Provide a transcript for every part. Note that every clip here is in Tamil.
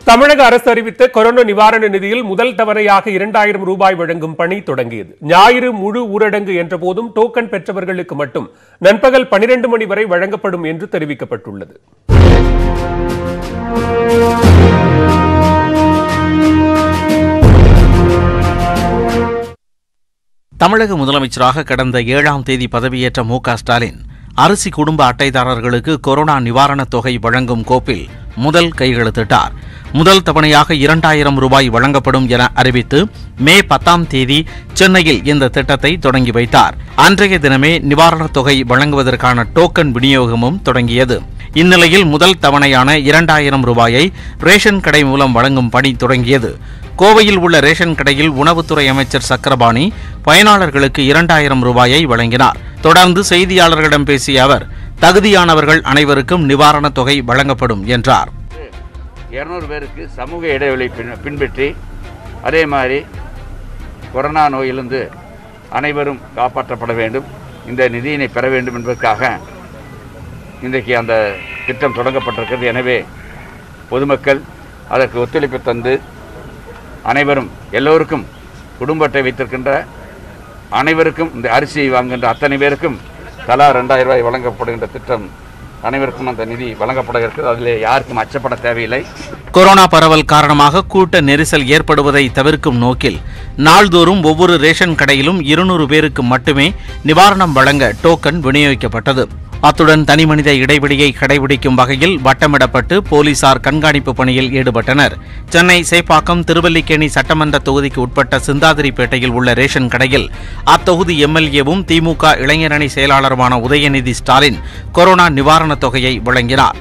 தமிழக அரசு அறிவித்த கொரோனா நிவாரண நிதியில் முதல் தவணையாக இரண்டாயிரம் ரூபாய் வழங்கும் பணி தொடங்கியது ஞாயிறு முழு ஊரடங்கு என்ற போதும் டோக்கன் பெற்றவர்களுக்கு மட்டும் நண்பகல் பனிரெண்டு மணி வரை வழங்கப்படும் என்று தெரிவிக்கப்பட்டுள்ளது தமிழக முதலமைச்சராக கடந்த ஏழாம் தேதி பதவியேற்ற மு க ஸ்டாலின் அரிசி குடும்ப அட்டைதாரர்களுக்கு கொரோனா நிவாரணத் தொகை வழங்கும் கோப்பில் முதல் கையெழுத்திட்டார் முதல் தவணையாக இரண்டாயிரம் ரூபாய் வழங்கப்படும் என அறிவித்து மே பத்தாம் தேதி சென்னையில் இந்த திட்டத்தை தொடங்கி வைத்தார் அன்றைய தினமே நிவாரணத் தொகை வழங்குவதற்கான டோக்கன் விநியோகமும் தொடங்கியது இந்நிலையில் முதல் தவணையான இரண்டாயிரம் ரூபாயை ரேஷன் கடை மூலம் வழங்கும் பணி தொடங்கியது கோவையில் உள்ள ரேஷன் கடையில் உணவுத்துறை அமைச்சர் சக்கரபாணி பயனாளர்களுக்கு இரண்டாயிரம் ரூபாயை வழங்கினார் தொடர்ந்து செய்தியாளர்களிடம் பேசிய அவர் தகுதியானவர்கள் அனைவருக்கும் நிவாரணத் தொகை வழங்கப்படும் என்றார் இரநூறு பேருக்கு சமூக இடைவெளி பின் பின்பற்றி அதே மாதிரி கொரோனா நோயிலிருந்து அனைவரும் காப்பாற்றப்பட வேண்டும் இந்த நிதியினை பெற வேண்டும் என்பதற்காக இன்றைக்கு அந்த திட்டம் தொடங்கப்பட்டிருக்கிறது எனவே பொதுமக்கள் அதற்கு ஒத்துழைப்பு தந்து அனைவரும் எல்லோருக்கும் குடும்ப அட்டை வைத்திருக்கின்ற அனைவருக்கும் இந்த அரிசி வாங்குகின்ற அத்தனை பேருக்கும் தலா ரெண்டாயிரம் ரூபாய் வழங்கப்படுகின்ற திட்டம் அனைவருக்கும் அந்த நிதி வழங்கப்பட இருக்கிறது அதில் யாருக்கும் அச்சப்பட தேவையில்லை கொரோனா பரவல் காரணமாக கூட்ட நெரிசல் ஏற்படுவதை தவிர்க்கும் நோக்கில் நாள்தோறும் ஒவ்வொரு ரேஷன் கடையிலும் இருநூறு பேருக்கு மட்டுமே நிவாரணம் வழங்க டோக்கன் விநியோகிக்கப்பட்டது அத்துடன் தனிமனித இடைவெளியை கடைபிடிக்கும் வகையில் வட்டமிடப்பட்டு போலீசார் கண்காணிப்பு பணியில் ஈடுபட்டனர் சென்னை சேப்பாக்கம் திருவல்லிக்கேணி சட்டமன்ற தொகுதிக்கு உட்பட்ட சிந்தாதிரிப்பேட்டையில் உள்ள ரேஷன் கடையில் அத்தொகுதி எம்எல்ஏவும் திமுக இளைஞரணி செயலாளருமான உதயநிதி ஸ்டாலின் கொரோனா நிவாரணத் தொகையை வழங்கினார்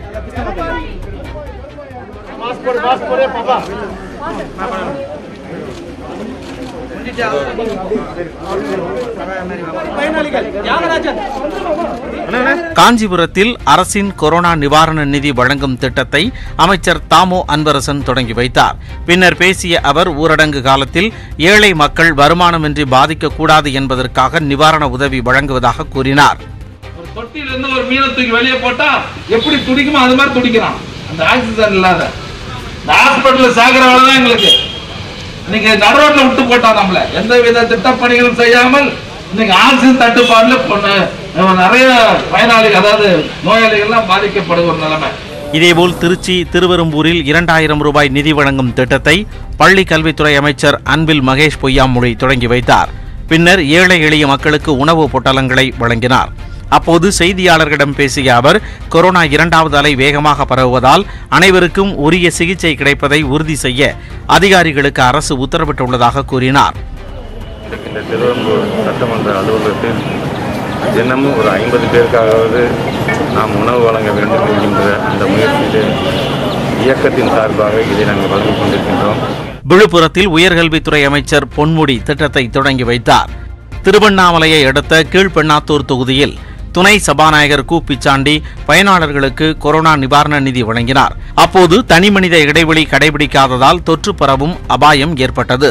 காஞ்சிபுரத்தில் அரசின் கொரோனா நிவாரண நிதி வழங்கும் திட்டத்தை அமைச்சர் தாமோ அன்பரசன் தொடங்கி வைத்தார் பின்னர் பேசிய அவர் ஊரடங்கு காலத்தில் ஏழை மக்கள் வருமானமின்றி பாதிக்கக்கூடாது என்பதற்காக நிவாரண உதவி வழங்குவதாக கூறினார் ஒரு தொட்டில இருந்து ஒரு மீனை தூக்கி வெளியே போட்டா எப்படி துடிக்குமோ அது மாதிரி துடிக்கிறான் அந்த ஆக்சிஜன் இல்லாத இந்த ஹாஸ்பிட்டல்ல சாகிற வேலை தான் எங்களுக்கு இன்னைக்கு நடுரோட்ல விட்டு போட்டான் நம்மள எந்த வித திட்டப்பணிகளும் செய்யாமல் இன்னைக்கு ஆக்சிஜன் தட்டுப்பாடுல பொண்ணு நிறைய பயனாளிகள் அதாவது நோயாளிகள்லாம் பாதிக்கப்படுகிற ஒரு நிலைமை இதேபோல் திருச்சி திருவெரும்பூரில் இரண்டாயிரம் ரூபாய் நிதி வழங்கும் திட்டத்தை பள்ளி கல்வித்துறை அமைச்சர் அன்பில் மகேஷ் பொய்யாமொழி தொடங்கி வைத்தார் பின்னர் ஏழை எளிய மக்களுக்கு உணவு பொட்டலங்களை வழங்கினார் அப்போது செய்தியாளர்களிடம் பேசிய அவர் கொரோனா இரண்டாவது அலை வேகமாக பரவுவதால் அனைவருக்கும் உரிய சிகிச்சை கிடைப்பதை உறுதி செய்ய அதிகாரிகளுக்கு அரசு உத்தரவிட்டுள்ளதாக கூறினார் இந்த திருவள்ளூர் சட்டமன்ற அலுவலகத்தில் தினமும் ஒரு ஐம்பது பேருக்காகவது நாம் உணவு வழங்க வேண்டும் என்கின்ற அந்த முயற்சியில் இயக்கத்தின் சார்பாக இதை நாங்கள் வழங்கிக் கொண்டிருக்கின்றோம் விழுப்புரத்தில் உயர்கல்வித்துறை அமைச்சர் பொன்முடி திட்டத்தை தொடங்கி வைத்தார் திருவண்ணாமலையை அடுத்த கீழ்பெண்ணாத்தூர் தொகுதியில் துணை சபாநாயகர் கு பிச்சாண்டி பயனாளர்களுக்கு கொரோனா நிவாரண நிதி வழங்கினார் அப்போது தனிமனித இடைவெளி கடைபிடிக்காததால் தொற்று பரவும் அபாயம் ஏற்பட்டது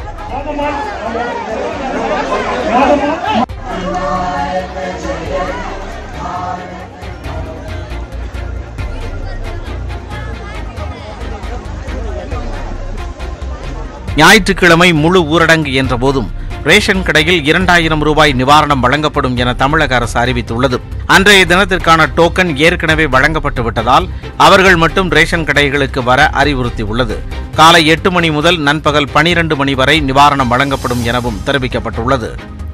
ஞாயிற்றுக்கிழமை முழு ஊரடங்கு என்ற போதும் ரேஷன் கடையில் இரண்டாயிரம் ரூபாய் நிவாரணம் வழங்கப்படும் என தமிழக அரசு அறிவித்துள்ளது அன்றைய தினத்திற்கான டோக்கன் ஏற்கனவே வழங்கப்பட்டு விட்டதால் அவர்கள் மட்டும் ரேஷன் கடைகளுக்கு வர அறிவுறுத்தியுள்ளது காலை எட்டு மணி முதல் நண்பகல் பனிரெண்டு மணி வரை நிவாரணம் வழங்கப்படும் எனவும் தெரிவிக்கப்பட்டுள்ளது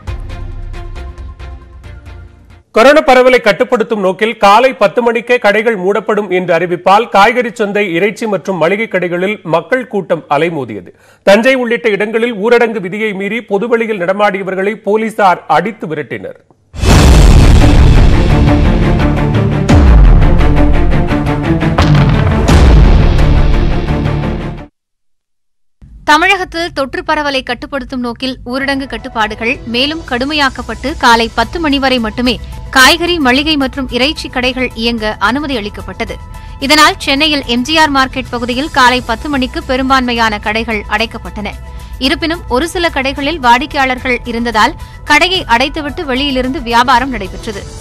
கொரோனா பரவலை கட்டுப்படுத்தும் நோக்கில் காலை பத்து மணிக்கே கடைகள் மூடப்படும் என்று அறிவிப்பால் காய்கறி சந்தை இறைச்சி மற்றும் மளிகை கடைகளில் மக்கள் கூட்டம் அலைமோதியது தஞ்சை உள்ளிட்ட இடங்களில் ஊரடங்கு விதியை மீறி பொதுவெளியில் நடமாடியவர்களை போலீசார் அடித்து விரட்டினர் தமிழகத்தில் தொற்று பரவலை கட்டுப்படுத்தும் நோக்கில் ஊரடங்கு கட்டுப்பாடுகள் மேலும் கடுமையாக்கப்பட்டு காலை பத்து மணி வரை மட்டுமே காய்கறி மளிகை மற்றும் இறைச்சி கடைகள் இயங்க அனுமதி அளிக்கப்பட்டது இதனால் சென்னையில் எம்ஜிஆர் மார்க்கெட் பகுதியில் காலை பத்து மணிக்கு பெரும்பான்மையான கடைகள் அடைக்கப்பட்டன இருப்பினும் ஒரு சில கடைகளில் வாடிக்கையாளர்கள் இருந்ததால் கடையை அடைத்துவிட்டு வெளியிலிருந்து வியாபாரம் நடைபெற்றது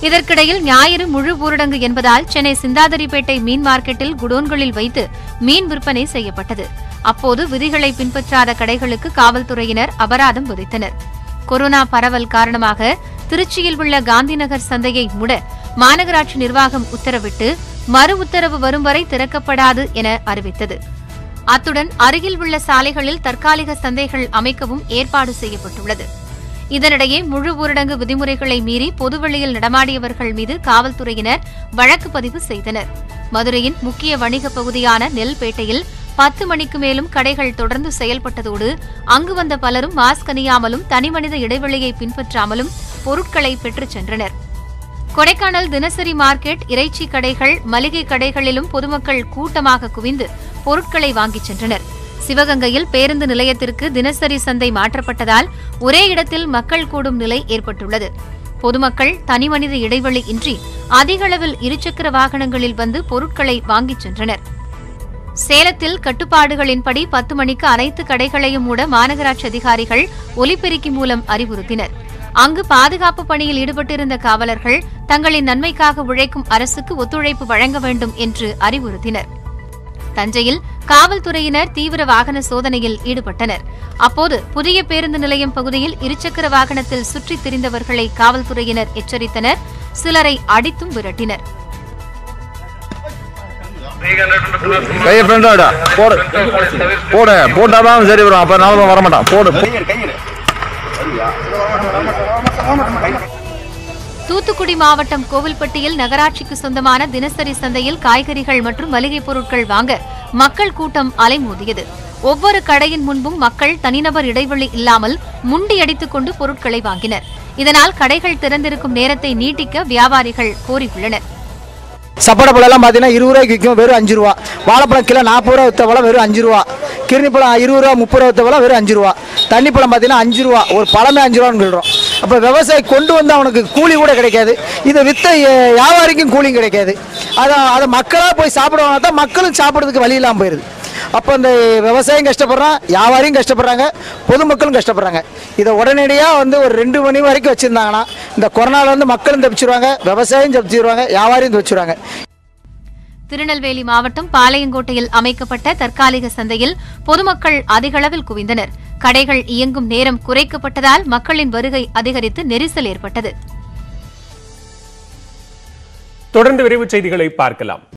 இதற்கிடையில் ஞாயிறு முழு ஊரடங்கு என்பதால் சென்னை சிந்தாதிரிப்பேட்டை மீன் மார்க்கெட்டில் குடோன்களில் வைத்து மீன் விற்பனை செய்யப்பட்டது அப்போது விதிகளை பின்பற்றாத கடைகளுக்கு காவல்துறையினர் அபராதம் விதித்தனர் கொரோனா பரவல் காரணமாக திருச்சியில் உள்ள காந்திநகர் சந்தையை மூட மாநகராட்சி நிர்வாகம் உத்தரவிட்டு மறு உத்தரவு வரும் வரை திறக்கப்படாது என அறிவித்தது அத்துடன் அருகில் உள்ள சாலைகளில் தற்காலிக சந்தைகள் அமைக்கவும் ஏற்பாடு செய்யப்பட்டுள்ளது இதனிடையே முழு ஊரடங்கு விதிமுறைகளை மீறி பொதுவெளியில் நடமாடியவர்கள் மீது காவல்துறையினர் வழக்கு பதிவு செய்தனர் மதுரையின் முக்கிய வணிகப் பகுதியான நெல்பேட்டையில் பத்து மணிக்கு மேலும் கடைகள் தொடர்ந்து செயல்பட்டதோடு அங்கு வந்த பலரும் மாஸ்க் அணியாமலும் தனிமனித இடைவெளியை பின்பற்றாமலும் பொருட்களை பெற்றுச் சென்றனர் கொடைக்கானல் தினசரி மார்க்கெட் இறைச்சி கடைகள் மளிகை கடைகளிலும் பொதுமக்கள் கூட்டமாக குவிந்து பொருட்களை வாங்கிச் சென்றனர் சிவகங்கையில் பேருந்து நிலையத்திற்கு தினசரி சந்தை மாற்றப்பட்டதால் ஒரே இடத்தில் மக்கள் கூடும் நிலை ஏற்பட்டுள்ளது பொதுமக்கள் தனிமனித இடைவெளி இன்றி அதிக அளவில் இருசக்கர வாகனங்களில் வந்து பொருட்களை வாங்கிச் சென்றனர் சேலத்தில் கட்டுப்பாடுகளின்படி பத்து மணிக்கு அனைத்து கடைகளையும் மூட மாநகராட்சி அதிகாரிகள் ஒலிபெருக்கி மூலம் அறிவுறுத்தினர் அங்கு பாதுகாப்பு பணியில் ஈடுபட்டிருந்த காவலர்கள் தங்களின் நன்மைக்காக உழைக்கும் அரசுக்கு ஒத்துழைப்பு வழங்க வேண்டும் என்று அறிவுறுத்தினர் தஞ்சையில் காவல்துறையினர் தீவிர வாகன சோதனையில் ஈடுபட்டனர் அப்போது புதிய பேருந்து நிலையம் பகுதியில் இருசக்கர வாகனத்தில் சுற்றித் திரிந்தவர்களை காவல்துறையினர் எச்சரித்தனர் சிலரை அடித்தும் விரட்டினர் கையை ஃப்ரெண்டோட போடு போடு போட்டாதான் சரி வரும் அப்போ நாளும் வர மாட்டான் போடு தூத்துக்குடி மாவட்டம் கோவில்பட்டியில் நகராட்சிக்கு சொந்தமான தினசரி சந்தையில் காய்கறிகள் மற்றும் மளிகைப் பொருட்கள் வாங்க மக்கள் கூட்டம் அலைமோதியது ஒவ்வொரு கடையின் முன்பும் மக்கள் தனிநபர் இடைவெளி இல்லாமல் முண்டியடித்துக் கொண்டு பொருட்களை வாங்கினர் இதனால் கடைகள் திறந்திருக்கும் நேரத்தை நீட்டிக்க வியாபாரிகள் கோரியுள்ளனர் சப்போட்டா பழம்லாம் பார்த்தீங்கன்னா இருபது ரூபாய்க்கு விற்கும் வெறும் அஞ்சு ரூபா வாழைப்பழம் கிலோ நாற்பது ரூபா வித்த பழம் வெறும் அஞ்சு ரூபா கிருணி பழம் இருபது ரூபா முப்பது ரூபா வித்த பழம் வெறும் அஞ்சு ரூபா தண்ணி பழம் பார்த்தீங்கன்னா அஞ்சு ரூபா ஒரு பழமே அஞ்சு ரூபான்னு சொல்கிறோம் அப்போ விவசாயி கொண்டு வந்து அவனுக்கு கூலி கூட கிடைக்காது இதை வித்த அஹ், வியாபாரிக்கும் கூலியும் கிடைக்காது அதை அதை மக்களாக போய் சாப்பிடுவாங்க தான் மக்களும் சாப்பிட்றதுக்கு வழி இல்லாமல் போயிடுது அப்போ அந்த விவசாயம் கஷ்டப்படுறான் வியாபாரியும் கஷ்டப்படுறாங்க பொதுமக்களும் கஷ்டப்படுறாங்க இதை உடனடியாக வந்து ஒரு ரெண்டு மணி வரைக்கும் வச்சுருந்தாங்கன்னா இந்த கொரோனாவில் வந்து மக்களும் தப்பிச்சிருவாங்க விவசாயம் தப்பிச்சிருவாங்க வியாபாரியும் தப்பிச்சிருவாங்க திருநெல்வேலி மாவட்டம் பாளையங்கோட்டையில் அமைக்கப்பட்ட தற்காலிக சந்தையில் பொதுமக்கள் அதிகளவில் குவிந்தனர் கடைகள் இயங்கும் நேரம் குறைக்கப்பட்டதால் மக்களின் வருகை அதிகரித்து நெரிசல் ஏற்பட்டது தொடர்ந்து விரைவுச் செய்திகளை பார்க்கலாம்